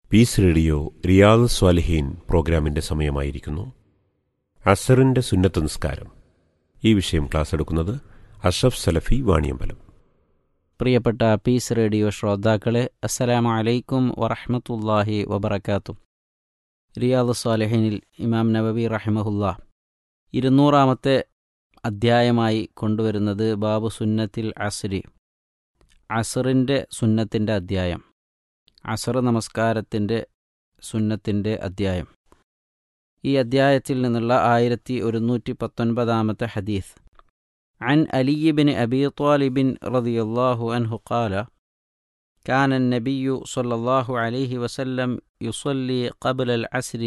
piece radio Riyadh സ്വാലിഹീൻ പ്രോഗ്രാമിന്റെ സമയമായിരിക്കുന്നു അസറിന്റെ സുന്നത്ത് നിസ്കാരം ഈ വിഷയം ക്ലാസ് എടുക്കുന്നത് അഷഫ് സലഫി വാണിയമ്പലം പ്രിയപ്പെട്ട പീസ് റേഡിയോ ശ്രോതാക്കളെ അസ്സലാമു അലൈക്കും വറഹ്മത്തുള്ളാഹി വബറകാത്തു റിയാദ് സ്വാലിഹിനിൽ ഇമാം നബവി റഹിമഹുല്ല ഇരുന്നൂറാമത്തെ അധ്യായമായി കൊണ്ടുവരുന്നത് ബാബു സുന്നത്തിൽ അസ്രി അസറിൻ്റെ സുന്നത്തിൻ്റെ അധ്യായം അസർ നമസ്കാരത്തിൻ്റെ സുന്നത്തിൻ്റെ അധ്യായം ഈ അധ്യായത്തിൽ നിന്നുള്ള ആയിരത്തി ഒരുന്നൂറ്റി പത്തൊൻപതാമത്തെ ഹദീസ് عن علي بن أبي طالب رضي الله عنه قال كان النبي صلى الله عليه وسلم يصلي قبل العصر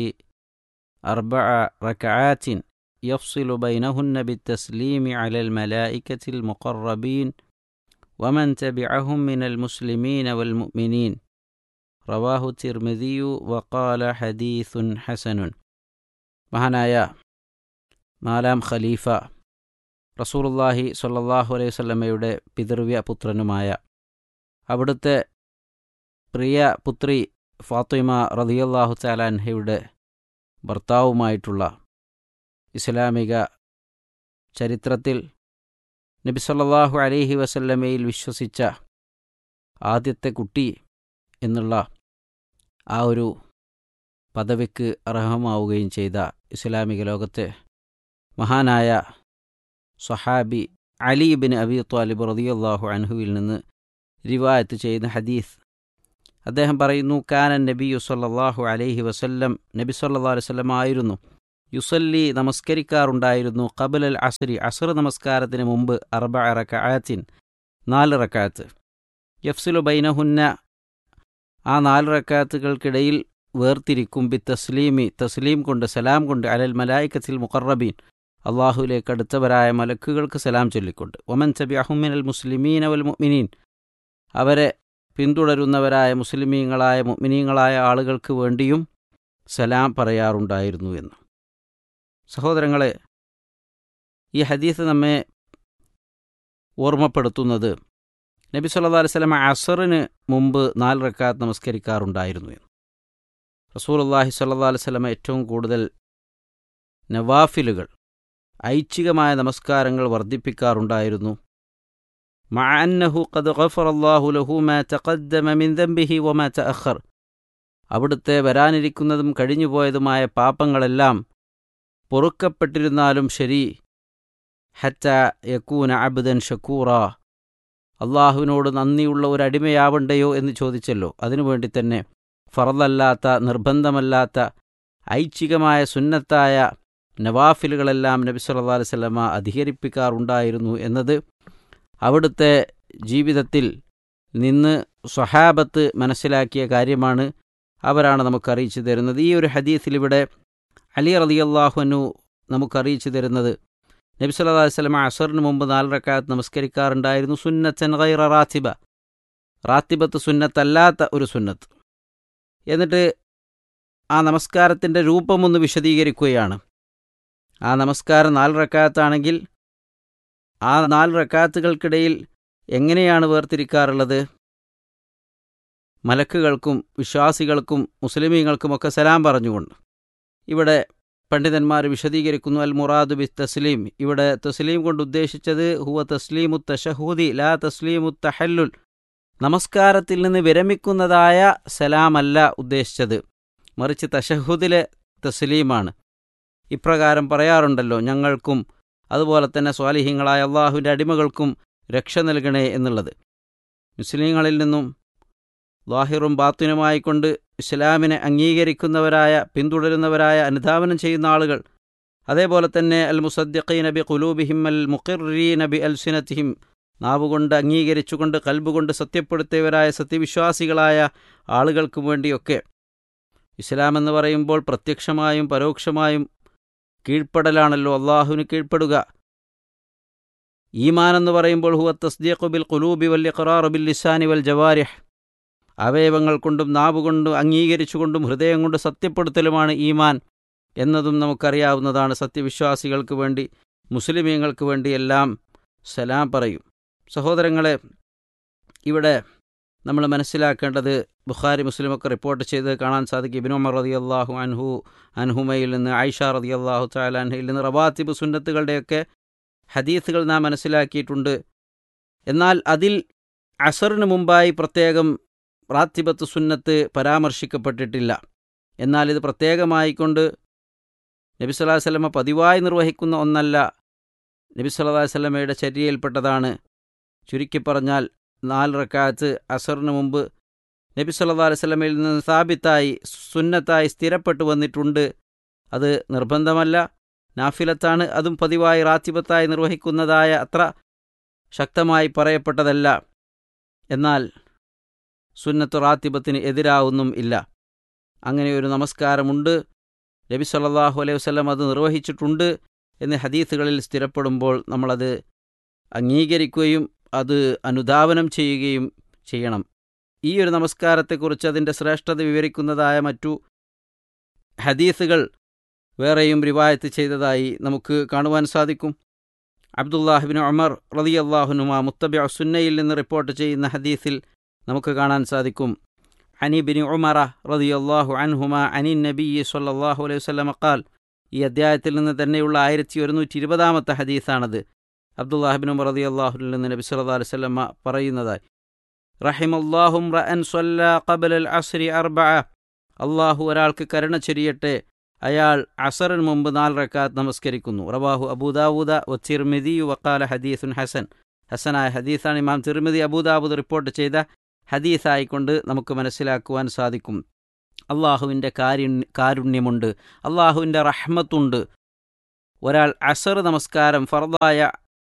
أربع ركعات يفصل بينهن بالتسليم على الملائكة المقربين ومن تبعهم من المسلمين والمؤمنين رواه الترمذي وقال حديث حسن മഹാനായ നാലാം ഖലീഫ റസൂലുള്ളാഹി സ്വല്ലല്ലാഹു അലൈഹി വസല്ലമയുടെ പിതൃവ്യ പുത്രനുമായ അവിടുത്തെ പ്രിയ പുത്രി ഫാത്തിമ റളിയല്ലാഹു തആലാൻഹയുടെ ഭർത്താവുമായിട്ടുള്ള ഇസ്ലാമിക ചരിത്രത്തിൽ നബി സല്ലല്ലാഹു അലൈഹി വസല്ലമയിൽ വിശ്വസിച്ച ആദ്യത്തെ കുട്ടി എന്നുള്ള ആ ഒരു പദവിക്ക് അർഹമാവുകയും ചെയ്ത ഇസ്ലാമിക ലോകത്തെ മഹാനായ സഹാബി അലി ബിൻ അബി ത്വാലിബ് റതിയല്ലാഹു അൻഹുവിൽ നിന്ന് റിവായത്ത് ചെയ്യുന്ന ഹദീസ് അദ്ദേഹം പറയുന്നു കാനൻ നബിയു സല്ലല്ലാഹു അലൈഹി വസല്ലം നബി സല്ലല്ലാഹു അലൈഹി വസല്ലം ആയിരുന്നു യുസല്ലി നമസ്കരിക്കാറുണ്ടായിരുന്നു ഖബലൽ അസ്രി അസ്ർ നമസ്കാരത്തിന് മുമ്പ് അർബ റക്കായത്തിൻ നാല് റക്കാത്ത് യഫ്സുലു ബൈനഹുന്ന ആ നാല് റക്കാത്തുകൾക്കിടയിൽ വേർതിരിക്കും ബി തസ്ലീമി തസ്ലീം കൊണ്ട് സലാം കൊണ്ട് അലൽ മലായിക്കത്തിൽ മുഖറബീൻ അള്ളാഹുലേക്ക് അടുത്തവരായ മലക്കുകൾക്ക് സലാം ചൊല്ലിക്കൊണ്ട് ഒമൻ ചബി അഹുമിനൽ മുസ്ലിമീൻ അവൽ മുഅ്മിനീൻ അവരെ പിന്തുടരുന്നവരായ മുസ്ലിമീങ്ങളായ മുഅ്മിനീങ്ങളായ ആളുകൾക്ക് വേണ്ടിയും സലാം പറയാറുണ്ടായിരുന്നു എന്ന് സഹോദരങ്ങളെ ഈ ഹദീസ് നമ്മെ ഓർമ്മപ്പെടുത്തുന്നത് നബി സല്ലല്ലാഹു അലൈഹി വസല്ലം അസറിന് മുമ്പ് നാല് റക്കാത്ത് നമസ്കരിക്കാറുണ്ടായിരുന്നു എന്ന് റസൂലുള്ളാഹി സ്വല്ലല്ലാഹു അലൈഹി വസല്ലം ഏറ്റവും കൂടുതൽ നവാഫിലുകൾ ഐച്ഛികമായ നമസ്കാരങ്ങൾ വർദ്ധിപ്പിക്കാറുണ്ടായിരുന്നു മഅന്നഹു ഖദ് ഗഫറല്ലാഹു ലഹു മാ തഖദ്ദമ മിൻ ദംബിഹി വമാ തഅഖർ അവിടുത്തെ വരാനിരിക്കുന്നതും കഴിഞ്ഞുപോയതുമായ പാപങ്ങളെല്ലാം പൊറുക്കപ്പെട്ടിരുന്നാലും ശരി ഹറ്റ യക്കൂന അബ്ദൻ ഷക്കൂറ അള്ളാഹുവിനോട് നന്ദിയുള്ള ഒരു അടിമയാവണ്ടയോ എന്ന് ചോദിച്ചല്ലോ അതിനുവേണ്ടി തന്നെ ഫറലല്ലാത്ത നിർബന്ധമല്ലാത്ത ഐച്ഛികമായ സുന്നത്തായ നവാഫിലുകളെല്ലാം നബി സല്ലല്ലാഹു അലൈഹി വസല്ലമ അധികരിപ്പിക്കാറുണ്ടായിരുന്നു എന്നത് അവിടുത്തെ ജീവിതത്തിൽ നിന്ന് സ്വഹാബത്ത് മനസ്സിലാക്കിയ കാര്യമാണ് അവരാണ് നമുക്ക് അറിയിച്ചു തരുന്നത് ഈ ഒരു ഹദീസിൽ ഇവിടെ അലി റളിയല്ലാഹുനു നമുക്ക് അറിയിച്ചു തരുന്നത് നബി സല്ലല്ലാഹു അലൈഹി വസല്ലമ അസറിന് മുമ്പ് നാല് റക്കാത്ത് നമസ്കരിക്കാറുണ്ടായിരുന്നു സുന്നത്തൻ ഗൈറ റാത്തിബ റാത്തിബത്ത് സുന്നത്തല്ലാത്ത ഒരു സുന്നത്ത് എന്നിട്ട് ആ നമസ്കാരത്തിൻ്റെ രൂപമൊന്ന് വിശദീകരിക്കുകയാണ് ആ നമസ്കാരം നാല് റക്കാത്താണെങ്കിൽ ആ നാല് റക്കാത്തുകൾക്കിടയിൽ എങ്ങനെയാണ് വേർതിരിക്കാറുള്ളത് മലക്കുകൾക്കും വിശ്വാസികൾക്കും മുസ്ലിമീങ്ങൾക്കുമൊക്കെ സലാം പറഞ്ഞുകൊണ്ട് ഇവിടെ പണ്ഡിതന്മാർ വിശദീകരിക്കുന്നു അൽ മുറാദു ബി തസ്ലീം ഇവിടെ തസ്ലീം കൊണ്ട് ഉദ്ദേശിച്ചത് ഹുവ തസ്ലീമു തഷഹൂദി ലാ തസ്ലീമു തഹല്ലുൽ നമസ്കാരത്തിൽ നിന്ന് വിരമിക്കുന്നതായ സലാമല്ല ഉദ്ദേശിച്ചത് മറിച്ച് തഷഹുദിലെ തസ്ലീമാണ് ഇപ്രകാരം പറയാറുണ്ടല്ലോ ഞങ്ങൾക്കും അതുപോലെ തന്നെ സ്വാലിഹ്യങ്ങളായ അള്ളാഹുവിൻ്റെ അടിമകൾക്കും രക്ഷ നൽകണേ എന്നുള്ളത് മുസ്ലിങ്ങളിൽ നിന്നും ലാഹിറും ബാത്തുനുമായിക്കൊണ്ട് ഇസ്ലാമിനെ അംഗീകരിക്കുന്നവരായ പിന്തുടരുന്നവരായ അനുധാവനം ചെയ്യുന്ന ആളുകൾ അതേപോലെ തന്നെ അൽ മുസദ്ദീ നബി കുലൂബിഹിം അൽ മുഖിറീ നബി അൽ സിനത്തിഹിം നാവുകൊണ്ട് അംഗീകരിച്ചുകൊണ്ട് കൽബുകൊണ്ട് സത്യപ്പെടുത്തിയവരായ സത്യവിശ്വാസികളായ ആളുകൾക്ക് വേണ്ടിയൊക്കെ ഇസ്ലാം എന്ന് പറയുമ്പോൾ പ്രത്യക്ഷമായും പരോക്ഷമായും കീഴ്പ്പെടലാണല്ലോ അള്ളാഹുവിന് കീഴ്പ്പെടുക ഈമാൻ എന്ന് പറയുമ്പോൾ ഹുവ തസ്ദീഖു ബിൽ ഖുലൂബി വൽ ഇഖ്റാറു ബിൽ ലിസാനി വൽ ജവാരിഹ് അവയവങ്ങൾ കൊണ്ടും നാവുകൊണ്ടും അംഗീകരിച്ചുകൊണ്ടും ഹൃദയം കൊണ്ട് സത്യപ്പെടുത്തലുമാണ് ഈമാൻ എന്നതും നമുക്കറിയാവുന്നതാണ് സത്യവിശ്വാസികൾക്ക് വേണ്ടി മുസ്ലിമീങ്ങൾക്ക് വേണ്ടി എല്ലാം സലാം പറയും സഹോദരങ്ങളെ ഇവിടെ നമ്മൾ മനസ്സിലാക്കേണ്ടത് ബുഖാരി മുസ്ലിമൊക്കെ റിപ്പോർട്ട് ചെയ്ത് കാണാൻ സാധിക്കും ഇബിൻ ഉമർ റതി അള്ളാഹു അൻഹു അൻഹുമയിൽ നിന്ന് ആയിഷ റതി അള്ളാഹു താലാൻഹയിൽ നിന്ന് റവാത്തിബ് സുന്നത്തുകളുടെയൊക്കെ ഹദീസുകൾ നാം മനസ്സിലാക്കിയിട്ടുണ്ട് എന്നാൽ അതിൽ അസറിന് മുമ്പായി പ്രത്യേകം റാത്തിബത്ത് സുന്നത്ത് പരാമർശിക്കപ്പെട്ടിട്ടില്ല എന്നാൽ ഇത് പ്രത്യേകമായിക്കൊണ്ട് നബി സല്ലല്ലാഹു അലൈഹി വസല്ലമ പതിവായി നിർവഹിക്കുന്ന ഒന്നല്ല നബി സല്ലല്ലാഹു അലൈഹി വസല്ലമയുടെ ചര്യയിൽപ്പെട്ടതാണ് ചുരുക്കി പറഞ്ഞാൽ നാല് റക്കാത്ത് അസറിന് മുമ്പ് നബി സല്ലല്ലാഹു അലൈഹി വസല്ലമയിൽ നിന്ന് സ്ഥാപിത്തായി സുന്നത്തായി സ്ഥിരപ്പെട്ടു വന്നിട്ടുണ്ട് അത് നിർബന്ധമല്ല നാഫിലത്താണ് അതും പതിവായി റാത്തിബത്തായി നിർവഹിക്കുന്നതായ അത്ര ശക്തമായി പറയപ്പെട്ടതല്ല എന്നാൽ സുന്നത്ത് റാത്തിബത്തിന് എതിരാവുന്നും ഇല്ല അങ്ങനെ ഒരു നമസ്കാരമുണ്ട് നബി സല്ലല്ലാഹു അലൈഹി വസല്ലം അത് നിർവഹിച്ചിട്ടുണ്ട് എന്ന് ഹദീസുകളിൽ സ്ഥിരപ്പെടുമ്പോൾ നമ്മളത് അംഗീകരിക്കുകയും അത് അനുധാവനം ചെയ്യുകയും ചെയ്യണം ഈ ഒരു നമസ്കാരത്തെക്കുറിച്ച് അതിൻ്റെ ശ്രേഷ്ഠത വിവരിക്കുന്നതായ മറ്റു ഹദീസുകൾ വേറെയും റിവായത്ത് ചെയ്തതായി നമുക്ക് കാണുവാൻ സാധിക്കും അബ്ദുല്ലാഹിബിൻ ഉമർ റതി അള്ളാഹുനുമ മുത്തബി സുന്നയിൽ നിന്ന് റിപ്പോർട്ട് ചെയ്യുന്ന ഹദീസിൽ നമുക്ക് കാണാൻ സാധിക്കും അനി ബിൻ ഉമറ റതി അള്ളാഹു അൻഹുമ അനി നബി സല്ലാഹു അലൈഹി വസ്ലമ ഖാൽ ഈ അധ്യായത്തിൽ നിന്ന് തന്നെയുള്ള ആയിരത്തി ഒരുന്നൂറ്റി ഇരുപതാമത്തെ ഹദീസാണത് അബ്ദുല്ലാഹിബിൻ ഉമർ റതി അള്ളാഹുവിൽ നിന്ന് നബി സല്ലാ അലൈഹി സ്വലമ പറയുന്നതായി റഹിമല്ലാഹും റഅൻ സ്വല്ല ഖബൽ അസ്രി അർബ അള്ളാഹു ഒരാൾക്ക് കരുണ ചൊരിയട്ടെ അയാൾ അസറിന് മുമ്പ് നാല് റക്കാത്ത് നമസ്കരിക്കുന്നു റവാഹു അബൂദാവൂദ ഒ തിർമിദി വക്കാല ഹദീസുൻ ഹസൻ ഹസനായ ഹദീസാണ് ഇമാം തിർമിദി അബൂദാബുദ് റിപ്പോർട്ട് ചെയ്ത ഹദീസായിക്കൊണ്ട് നമുക്ക് മനസ്സിലാക്കുവാൻ സാധിക്കും അള്ളാഹുവിൻ്റെ കാരുണ്യ കാരുണ്യമുണ്ട് അള്ളാഹുവിൻ്റെ റഹ്മത്തുണ്ട് ഒരാൾ അസർ നമസ്കാരം ഫർദായ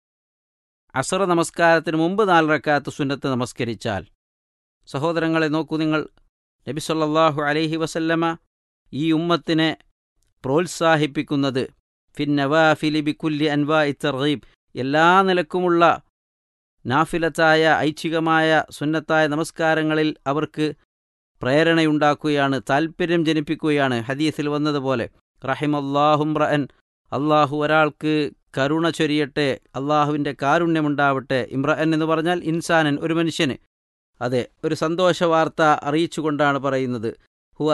അസർ നമസ്കാരത്തിന് മുമ്പ് നാല് റക്കാത്ത് സുന്നത്ത് നമസ്കരിച്ചാൽ സഹോദരങ്ങളെ നോക്കൂ നിങ്ങൾ നബി സല്ലല്ലാഹു അലൈഹി വസല്ലമ ഈ ഉമ്മത്തിനെ പ്രോത്സാഹിപ്പിക്കുന്നത് ഫിന്നവാഫിലി ബിക്കുല്ലി അൻവാ ഇത്തർഗീബ് എല്ലാ നിലക്കുമുള്ള നാഫിലത്തായ ഐച്ഛികമായ സുന്നത്തായ നമസ്കാരങ്ങളിൽ അവർക്ക് പ്രേരണയുണ്ടാക്കുകയാണ് താൽപ്പര്യം ജനിപ്പിക്കുകയാണ് ഹദീസിൽ വന്നതുപോലെ റഹിമല്ലാഹും റഅൻ അള്ളാഹു ഒരാൾക്ക് കരുണ ചൊരിയട്ടെ അള്ളാഹുവിൻ്റെ കാരുണ്യമുണ്ടാവട്ടെ ഇമ്രഅൻ എന്ന് പറഞ്ഞാൽ ഇൻസാനൻ ഒരു മനുഷ്യന് അതെ ഒരു സന്തോഷ വാർത്ത അറിയിച്ചുകൊണ്ടാണ് പറയുന്നത് ഹുവ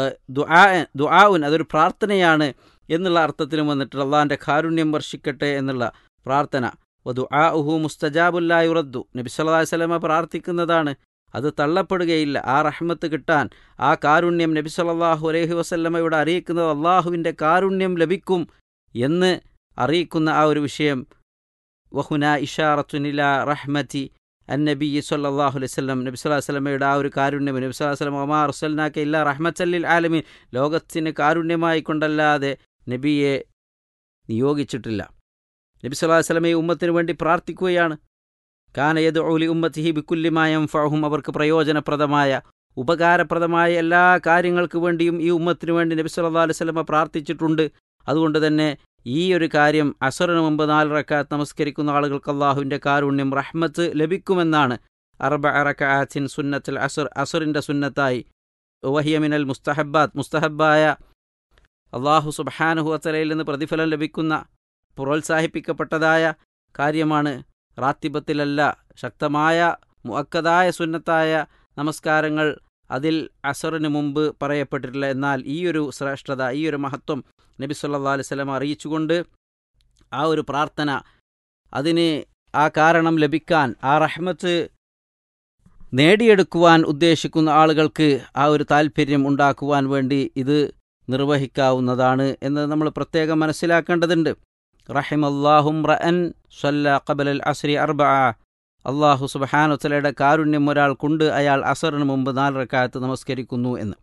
ദുആഉൻ അതൊരു പ്രാർത്ഥനയാണ് എന്നുള്ള അർത്ഥത്തിലും വന്നിട്ട് അള്ളാഹിൻ്റെ കാരുണ്യം വർഷിക്കട്ടെ എന്നുള്ള പ്രാർത്ഥന വദുആഉഹു മുസ്തജാബുല്ലായുറദ്ദു നബി സല്ലല്ലാഹു അലൈഹി വസല്ലമ പ്രാർത്ഥിക്കുന്നതാണ് അത് തള്ളപ്പെടുകയില്ല ആ റഹ്മത്ത് കിട്ടാൻ ആ കാരുണ്യം നബി സല്ലല്ലാഹു അലൈഹി വസല്ലമയോട് അറിയിക്കുന്നത് അള്ളാഹുവിൻ്റെ കാരുണ്യം ലഭിക്കും എന്ന് അറിയിക്കുന്ന ആ ഒരു വിഷയം വഹുന ഇഷാറത്തുനില റഹ്മത്തി അന്നബി സല്ലാഹു അലൈഹി സ്വലം നബി സ്വലാഹു വസ്ലമയുടെ ആ ഒരു കാരുണ്യം നബി സ്വലാഹു വസ്ലം ഒമാ റസൽനാക്ക ഇല്ല റഹ്മത്തല്ലിൽ ആലമീൻ ലോകത്തിന് കാരുണ്യമായി കൊണ്ടല്ലാതെ നബിയെ നിയോഗിച്ചിട്ടില്ല നബി സ്വലാഹു വസ്ലമെ ഉമ്മത്തിന് വേണ്ടി പ്രാർത്ഥിക്കുകയാണ് കാനയത് ഓലി ഉമ്മത്തിഹി ബിക്കുല്യമായം ഫഹും അവർക്ക് പ്രയോജനപ്രദമായ ഉപകാരപ്രദമായ എല്ലാ കാര്യങ്ങൾക്ക് വേണ്ടിയും ഈ ഉമ്മത്തിന് വേണ്ടി നബി സല്ലാ അലൈഹി സ്വലമ പ്രാർത്ഥിച്ചിട്ടുണ്ട് അതുകൊണ്ട് തന്നെ ഈ ഒരു കാര്യം അസറിന് മുമ്പ് നാല് റക്കാത്ത് നമസ്കരിക്കുന്ന ആളുകൾക്ക് അള്ളാഹുവിൻ്റെ കാരുണ്യം റഹ്മത്ത് ലഭിക്കുമെന്നാണ് അറബ അറക്കാത്തിൻ സുന്നത്തിൽ അസർ അസറിൻ്റെ സുന്നത്തായി വഹിയമിനൽ മുസ്തഹബാത്ത് മുസ്തഹബായ അള്ളാഹു സുബാനുഹുവത്തലയിൽ നിന്ന് പ്രതിഫലം ലഭിക്കുന്ന പ്രോത്സാഹിപ്പിക്കപ്പെട്ടതായ കാര്യമാണ് റാത്തിബത്തിലല്ല ശക്തമായ മുഅക്കതായ സുന്നത്തായ നമസ്കാരങ്ങൾ അതിൽ അസറിന് മുമ്പ് പറയപ്പെട്ടിട്ടില്ല എന്നാൽ ഈ ഒരു ശ്രേഷ്ഠത ഈ ഒരു മഹത്വം നബി സല്ലാ അലൈഹി സ്വലം അറിയിച്ചുകൊണ്ട് ആ ഒരു പ്രാർത്ഥന അതിന് ആ കാരണം ലഭിക്കാൻ ആ റഹ്മത്ത് നേടിയെടുക്കുവാൻ ഉദ്ദേശിക്കുന്ന ആളുകൾക്ക് ആ ഒരു താല്പര്യം ഉണ്ടാക്കുവാൻ വേണ്ടി ഇത് നിർവഹിക്കാവുന്നതാണ് എന്ന് നമ്മൾ പ്രത്യേകം മനസ്സിലാക്കേണ്ടതുണ്ട് റഹിമല്ലാഹും റഅൻ സല്ല ഖബലൽ അസ്രി അർബ അള്ളാഹു സുബഹാനുത്തലയുടെ കാരുണ്യം ഒരാൾക്കുണ്ട് അയാൾ അസറിന് മുമ്പ് നാല് റക്കാത്ത് നമസ്കരിക്കുന്നു എന്ന്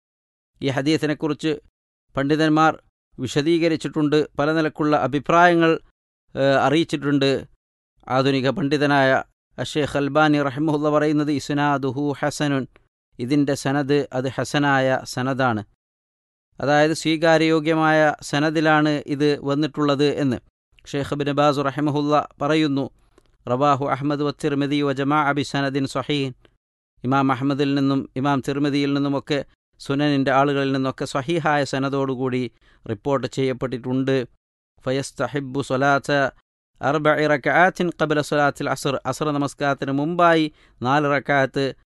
ഈ ഹദീസിനെക്കുറിച്ച് പണ്ഡിതന്മാർ വിശദീകരിച്ചിട്ടുണ്ട് പല നിലക്കുള്ള അഭിപ്രായങ്ങൾ അറിയിച്ചിട്ടുണ്ട് ആധുനിക പണ്ഡിതനായ അഷേഖ് അൽബാനി റഹ്മുല്ല പറയുന്നത് ഇസ്നാദുഹു ഹസനുൻ ഇതിൻ്റെ സനദ് അത് ഹസനായ സനദാണ് അതായത് സ്വീകാര്യയോഗ്യമായ സനദിലാണ് ഇത് വന്നിട്ടുള്ളത് എന്ന് ഷെയ്ഖ് ബിൻ ബാസ് റഹ്മുല്ല പറയുന്നു റവാഹു അഹമ്മദ് വത്തിർമിദി വ ജമാ അബി സനദിൻ സഹീൻ ഇമാം അഹമ്മദിൽ നിന്നും ഇമാം തിർമിദിയിൽ നിന്നുമൊക്കെ സുനനിൻ്റെ ആളുകളിൽ നിന്നൊക്കെ സഹീഹായ സനദോടുകൂടി റിപ്പോർട്ട് ചെയ്യപ്പെട്ടിട്ടുണ്ട് ഫയസ്തഹിബു സൊലാത്ത് അർബ റക്കാത്തിൻ കബല സൊലാത്തിൽ അസർ അസർ നമസ്കാരത്തിന് മുമ്പായി നാല് റക്കാത്ത്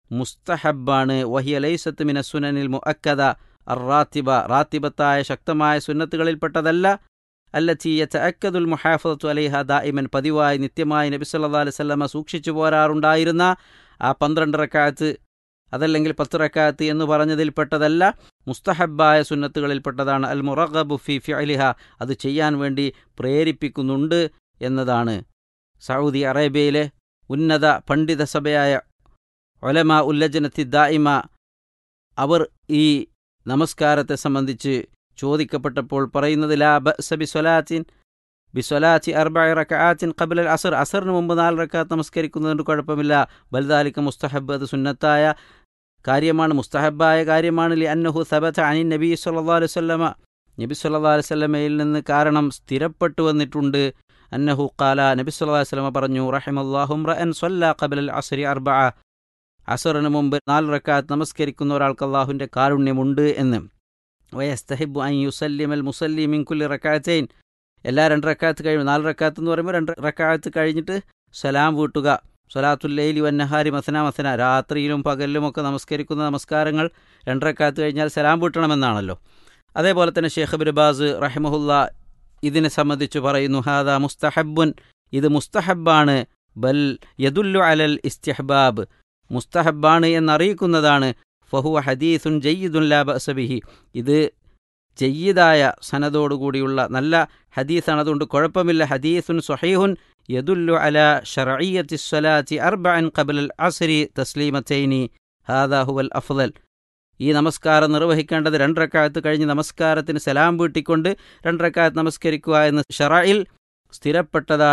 മുസ്തഹബാണ് വഹിയ ലൈസത്ത് മിന സുനനിൽ മുഅക്കദ അർ റാത്തിബ റാത്തിബത്തായ ശക്തമായ സുന്നത്തുകളിൽപ്പെട്ടതല്ല അല്ലത്തി യതഅക്കദുൽ മുഹാഫദത്തു അലൈഹ ദായിമൻ പതിവായി നിത്യമായി നബി സല്ലല്ലാഹു അലൈഹി വസല്ലമ സൂക്ഷിച്ചു പോരാറുണ്ടായിരുന്ന ആ പന്ത്രണ്ട് റക്കാത്ത് അതല്ലെങ്കിൽ പത്ത് റക്കാത്ത് എന്ന് പറഞ്ഞതിൽപ്പെട്ടതല്ല മുസ്തഹബായ സുന്നത്തുകളിൽപ്പെട്ടതാണ് അൽ മുറഗബു ഫി ഫിഅലിഹ അത് ചെയ്യാൻ വേണ്ടി പ്രേരിപ്പിക്കുന്നുണ്ട് എന്നതാണ് സൗദി അറേബ്യയിലെ ഉന്നത പണ്ഡിത സഭയായ ഒലമ ഉല്ലജനത്തി ദായിമ അവർ ഈ നമസ്കാരത്തെ സംബന്ധിച്ച് ചോദിക്കപ്പെട്ടപ്പോൾ പറയുന്നത് ലാ ബഅസ ബിസ്വലാത്തിൻ ബിസ്വലാത്തി അർബഅ റകഅത്തിൻ ഖബ്ല അൽ അസർ അസറിന് മുമ്പ് നാല് റക്കാത്ത് നമസ്കരിക്കുന്നതുകൊണ്ട് കുഴപ്പമില്ല ബൽദാലിക മുസ്തഹബ് അത് സുന്നത്തായ കാര്യമാണ് മുസ്തഹബായ കാര്യമാണ് ലി അന്നഹു സബത അനി നബി സല്ലല്ലാഹു അലൈഹി വസല്ലമ നബി സല്ലല്ലാഹു അലൈഹി വസല്ലമയിൽ നിന്ന് കാരണം സ്ഥിരപ്പെട്ടു വന്നിട്ടുണ്ട് അന്നഹു ഖാല നബി സല്ലല്ലാഹു അലൈഹി വസല്ലമ പറഞ്ഞു റഹിമല്ലാഹു റഅൻ സല്ല ഖബ്ല അൽ അസ്രി അർബഅ അസറിന് മുമ്പ് നാല് റക്കാത്ത് നമസ്കരിക്കുന്ന ഒരാൾക്ക് അള്ളാഹുവിൻ്റെ കാരുണ്യമുണ്ട് എന്ന് വയസ്തഹിബു അൻ യുസല്ലിമൽ മുസല്ലി മിൻകുല്ലി റക്കാത്തൈൻ എല്ലാ രണ്ട് റക്കാത്ത് കഴിയും നാല് റക്കാത്ത് എന്ന് പറയുമ്പോൾ രണ്ട് റക്കാത്ത് കഴിഞ്ഞിട്ട് സലാം വീട്ടുക സലാത്തുല്ലൈലി വന്നഹാരി മസന മസന രാത്രിയിലും പകലിലുമൊക്കെ നമസ്കരിക്കുന്ന നമസ്കാരങ്ങൾ രണ്ട് റക്കാത്ത് കഴിഞ്ഞാൽ സലാം വീട്ടണമെന്നാണല്ലോ അതേപോലെ തന്നെ ഷേഖ് ബിർബാസ് റഹിമഹുല്ല ഇതിനെ സംബന്ധിച്ച് പറയുന്നു ഹാദ മുസ്തഹബുൻ ഇത് മുസ്തഹബാണ് ബൽ യദുല്ലു അലൽ ഇസ്തിഹബാബ് മുസ്തഹബാണ് എന്നറിയിക്കുന്നതാണ് ഫഹുവ ഹദീസുൻ ജയ്യിദുൻ ലാ ബഅസബിഹി ഇത് ജയ്യിദായ സനദോടുകൂടിയുള്ള നല്ല ഹദീസാണ് അതുകൊണ്ട് കുഴപ്പമില്ല ഹദീസുൻ സ്വഹീഹുൻ യദുല്ലു അല ഷറഈയത്തി സ്വലാത്തി അർബഅൻ ഖബലൽ അസ്രി തസ്ലീമത്തൈനി ഹാദാ ഹുവൽ അഫ്ദൽ ഈ നമസ്കാരം നിർവഹിക്കേണ്ടത് രണ്ടരക്കാലത്ത് കഴിഞ്ഞ് നമസ്കാരത്തിന് സലാം വീട്ടിക്കൊണ്ട് രണ്ടരക്കാലത്ത് നമസ്കരിക്കുക എന്ന് ഷറയിൽ സ്ഥിരപ്പെട്ടതായ